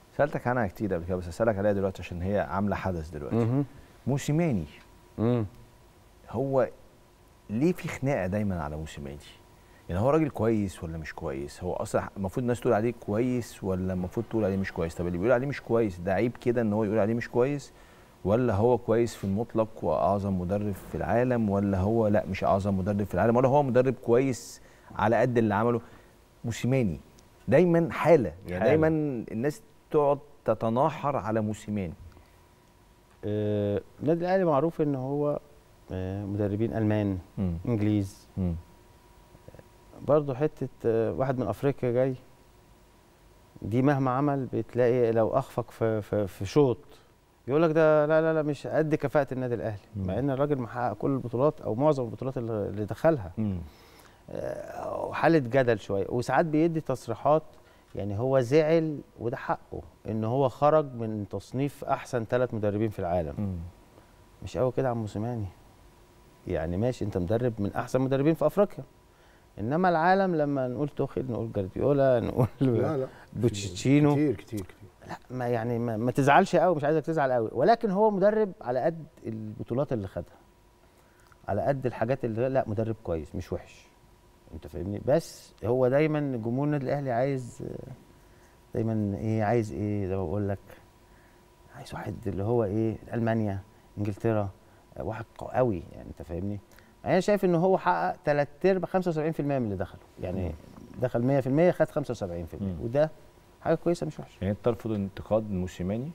سالتك عنها كتير قبل كده بس اسالك عليها دلوقتي عشان هي عامله حدث دلوقتي مهم. موسيماني مم. هو ليه في خناقه دايما على موسيماني يعني هو راجل كويس ولا مش كويس هو اصلا المفروض الناس تقول عليه كويس ولا المفروض تقول عليه مش كويس طب اللي بيقول عليه مش كويس ده عيب كده ان هو يقول عليه مش كويس ولا هو كويس في المطلق واعظم مدرب في العالم ولا هو لا مش اعظم مدرب في العالم ولا هو مدرب كويس على قد اللي عمله موسيماني دايما حاله يعني حالة. دايما الناس تقعد تتناحر على موسيماني آه، النادي الاهلي معروف ان هو آه، مدربين المان مم. انجليز مم. برضه حته آه، واحد من افريقيا جاي دي مهما عمل بتلاقي لو اخفق في في, في شوط يقول لك ده لا لا لا مش قد كفاءه النادي الاهلي مم. مع ان الراجل محقق كل البطولات او معظم البطولات اللي اللي دخلها مم. آه، وحاله جدل شويه وساعات بيدي تصريحات يعني هو زعل وده حقه ان هو خرج من تصنيف احسن ثلاث مدربين في العالم مم. مش قوي كده يا عم موسيماني يعني ماشي انت مدرب من احسن مدربين في افريقيا انما العالم لما نقول توخيل نقول جارديولا نقول لا لا بوتشيتشينو كتير كتير كتير لا ما يعني ما, ما تزعلش قوي مش عايزك تزعل قوي ولكن هو مدرب على قد البطولات اللي خدها على قد الحاجات اللي لا مدرب كويس مش وحش انت فاهمني بس هو دايما جمهور النادي الاهلي عايز آه، دايما ايه عايز ايه زي ما بقول لك عايز واحد اللي هو ايه المانيا انجلترا آه، واحد قو- قوي يعني انت فاهمني انا شايف ان هو حقق ثلاث ارباع 75% من اللي دخلوا يعني دخل 100% خد 75% مم. وده حاجه كويسه مش وحشه يعني انت ترفض انتقاد موسيماني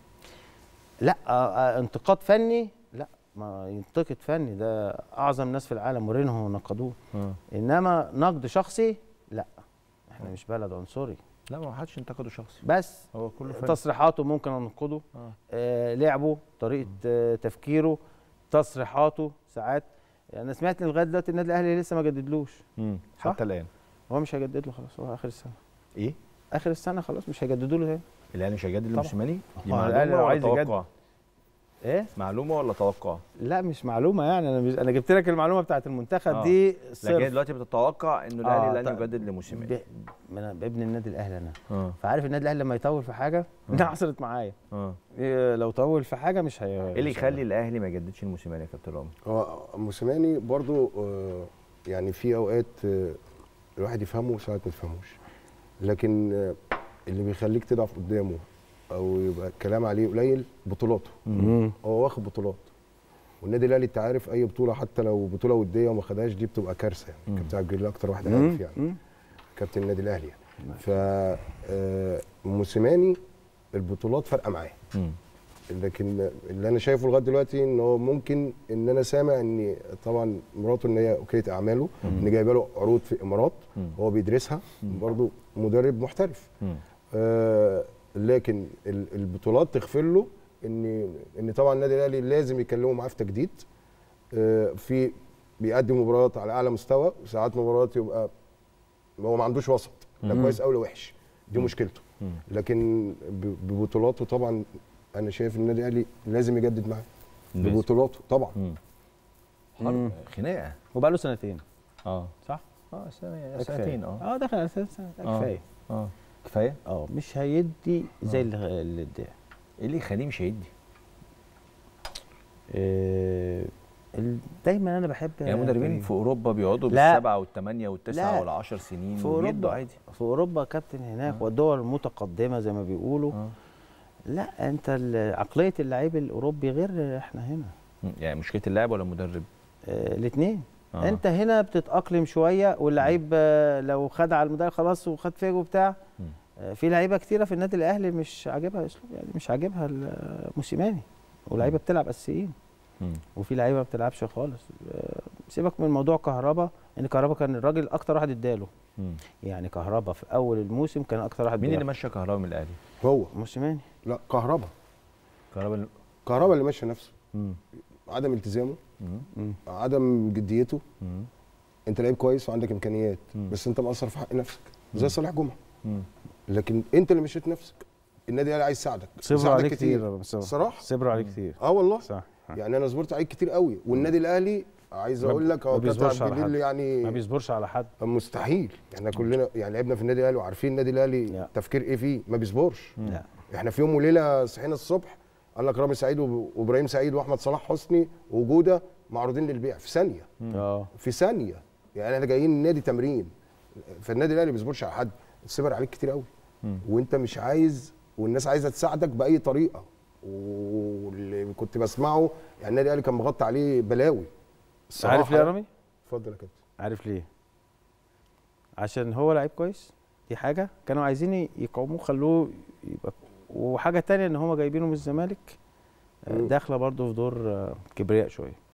لا آه، آه، انتقاد فني لا ما ينتقد فني ده اعظم ناس في العالم ورينهم ونقدوه انما نقد شخصي لا احنا مش بلد عنصري لا ما حدش انتقده شخصي بس هو كله فن تصريحاته ممكن انقده آه. آه لعبه طريقه آه تفكيره تصريحاته ساعات انا سمعت إن لغايه دلوقتي النادي الاهلي لسه ما جددلوش مم. صح؟ حتى الان هو مش هيجدد له خلاص هو اخر السنه ايه اخر السنه خلاص مش هيجددوا له تاني الاهلي مش هيجدد طبعا. لموسيماني دي هو الأهلي معلومه لو ولا عايز يجدد. توقع ايه معلومه ولا توقع لا مش معلومه يعني انا مش انا جبت لك المعلومه بتاعت المنتخب آه. دي لكن صرف دلوقتي بتتوقع انه آه، الاهلي لن طيب. يجدد لموسيماني ب... ما انا بابن النادي الاهلي انا اه فعارف النادي الاهلي لما يطول في حاجه ده حصلت معايا اه إيه لو طول في حاجه مش هي ايه اللي يخلي الاهلي ما يجددش لموسيماني يا كابتن رامي هو موسيماني برضو آه، يعني في اوقات آه، الواحد يفهمه وساعات ما يفهموش لكن آه، اللي بيخليك تضعف قدامه او يبقى الكلام عليه قليل بطولاته مم. هو واخد بطولات والنادي الاهلي انت عارف اي بطوله حتى لو بطوله وديه وما خدهاش دي بتبقى كارثه يعني مم. كابتن عبد الجليل اكتر واحد مم. عارف يعني مم. كابتن النادي الاهلي يعني ف آه، موسيماني البطولات فارقه معاه مم. لكن اللي انا شايفه لغايه دلوقتي ان هو ممكن ان انا سامع ان طبعا مراته ان هي وكاله اعماله ان جايبه له عروض في الامارات مم. هو بيدرسها مم. برضه مدرب محترف مم. آه لكن ال- البطولات تغفر له ان ان طبعا النادي الاهلي لازم يكلموا معاه في تجديد آه في بيقدم مباريات على اعلى مستوى وساعات مباريات يبقى هو ما عندوش وسط لا مم. كويس او لا وحش دي مشكلته مم. لكن ب- ببطولاته طبعا انا شايف ان النادي الاهلي لازم يجدد معاه لازم. ببطولاته طبعا مم. مم. حرب خناقه وبقى له سنتين اه صح؟ اه سنة ده سنتين كفاية. اه اه دخل على سنه سنة. ده آه. كفايه اه كفايه اه مش هيدي زي آه. اللي اللي اداه ايه اللي يخليه مش هيدي آه، ال- دايما انا بحب يعني مدربين في اوروبا بيقعدوا لا. بالسبعه والثمانيه والتسعه لا. والعشر سنين في وبيدوا اوروبا عادي في اوروبا كابتن هناك آه. والدول المتقدمه زي ما بيقولوا اه لا انت ال- عقليه اللعيب الاوروبي غير احنا هنا مم. يعني مشكله اللاعب ولا المدرب آه الاثنين آه. آه. انت هنا بتتاقلم شويه واللعيب آه، لو خد على المدرب خلاص وخد فيج وبتاع مم. آه، في لعيبه كتيره في النادي الاهلي مش عاجبها اسلوب يعني مش عاجبها ال- موسيماني ولعيبه بتلعب اساسيين مم. وفي لعيبه ما بتلعبش خالص آه، سيبك من موضوع كهربا ان كهربا كان الراجل اكتر واحد اداله مم. يعني كهربا في اول الموسم كان اكتر واحد مين اللي بيلعب. مشى كهربا من الاهلي؟ هو موسيماني لا كهربا كهربا كهربا اللي ماشي نفسه مم. عدم التزامه مم. مم. عدم جديته مم. انت لعيب كويس وعندك امكانيات مم. بس انت مقصر في حق نفسك زي صالح جمعه مم. لكن انت اللي مشيت نفسك النادي الاهلي عايز يساعدك صبروا يساعدك عليه كتير بس- صراحه صبروا عليه كتير اه والله صح يعني انا صبرت عليك كتير قوي والنادي الاهلي عايز ما- اقول لك ما هو بيصبرش كابتن على عبد الجليل حد. ما يعني بيصبرش على حد مستحيل احنا كلنا يعني لعبنا في النادي الاهلي وعارفين النادي الاهلي لا. تفكير ايه فيه ما بيصبرش لا احنا في يوم وليله صحينا الصبح قال لك رامي سعيد وب- وابراهيم سعيد واحمد صلاح حسني وجوده معروضين للبيع في ثانيه اه في ثانيه يعني احنا جايين نادي تمرين فالنادي الاهلي ما بيصبرش على حد السبر عليك كتير قوي وانت مش عايز والناس عايزه تساعدك باي طريقه واللي كنت بسمعه يعني النادي الاهلي كان مغطي عليه بلاوي الصراحة. عارف ليه يا رامي؟ اتفضل يا كابتن عارف ليه؟ عشان هو لعيب كويس دي حاجه كانوا عايزين يقوموه خلوه يبقى وحاجه تانية ان هم جايبينه من الزمالك آه، مم. داخله برضه في دور آه، كبرياء شويه